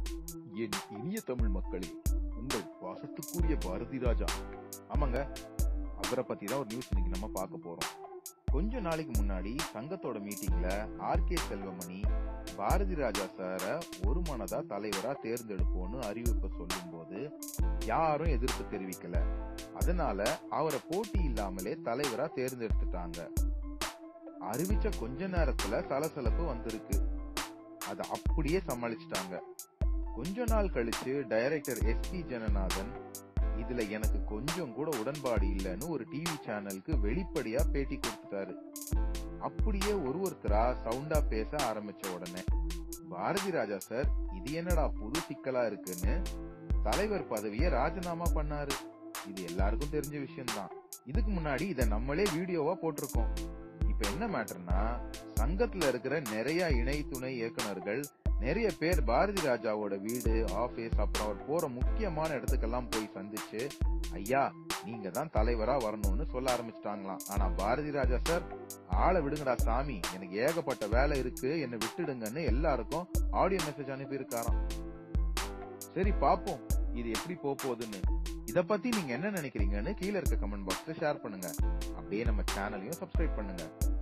என் இனிய தமிழ் மக்களே உங்கள் வாசத்துக்குரிய பாரதி ராஜா ஆமாங்க அவரை பத்தி தான் ஒரு நியூஸ் இன்னைக்கு நம்ம பார்க்க போறோம் கொஞ்ச நாளைக்கு முன்னாடி சங்கத்தோட மீட்டிங்ல ஆர்கே செல்வமணி பாரதி ராஜா சார ஒரு மனதா தலைவரா தேர்ந்தெடுப்போம்னு அறிவிப்பை சொல்லும்போது யாரும் எதிர்ப்பு தெரிவிக்கல அதனால அவரை போட்டி இல்லாமலே தலைவரா தேர்ந்தெடுத்துட்டாங்க அறிவிச்ச கொஞ்ச நேரத்துல சலசலப்பு வந்திருக்கு அத அப்படியே சமாளிச்சிட்டாங்க கொஞ்ச நாள் கழிச்சு டைரக்டர் எஸ் பி ஜனநாதன் இதுல எனக்கு கொஞ்சம் கூட உடன்பாடு இல்லைன்னு ஒரு டிவி சேனலுக்கு வெளிப்படையா பேட்டி கொடுத்துட்டாரு அப்படியே ஒரு ஒருத்தரா சவுண்டா பேச ஆரம்பிச்ச உடனே பாரதி ராஜா சார் இது என்னடா புது சிக்கலா இருக்குன்னு தலைவர் பதவியை ராஜினாமா பண்ணாரு இது எல்லாருக்கும் தெரிஞ்ச விஷயம்தான் இதுக்கு முன்னாடி இத நம்மளே வீடியோவா போட்டிருக்கோம் இப்ப என்ன மேட்டர்னா சங்கத்துல இருக்கிற நிறைய இணை துணை இயக்குனர்கள் நிறைய பேர் பாரதி ராஜாவோட வீடு ஆபீஸ் அப்புறம் அவர் போற முக்கியமான இடத்துக்கெல்லாம் போய் சந்திச்சு ஐயா நீங்க தான் தலைவரா வரணும்னு சொல்ல ஆரம்பிச்சிட்டாங்களாம் ஆனா பாரதி ராஜா சார் ஆளை விடுங்கடா சாமி எனக்கு ஏகப்பட்ட வேலை இருக்கு என்னை விட்டுடுங்கன்னு எல்லாருக்கும் ஆடியோ மெசேஜ் அனுப்பி இருக்காராம் சரி பாப்போம் இது எப்படி போக போகுதுன்னு இத பத்தி நீங்க என்ன நினைக்கிறீங்கன்னு கீழே இருக்க கமெண்ட் பாக்ஸ்ல ஷேர் பண்ணுங்க அப்படியே நம்ம சேனலையும் சப்ஸ்கிரைப் பண்ணுங்க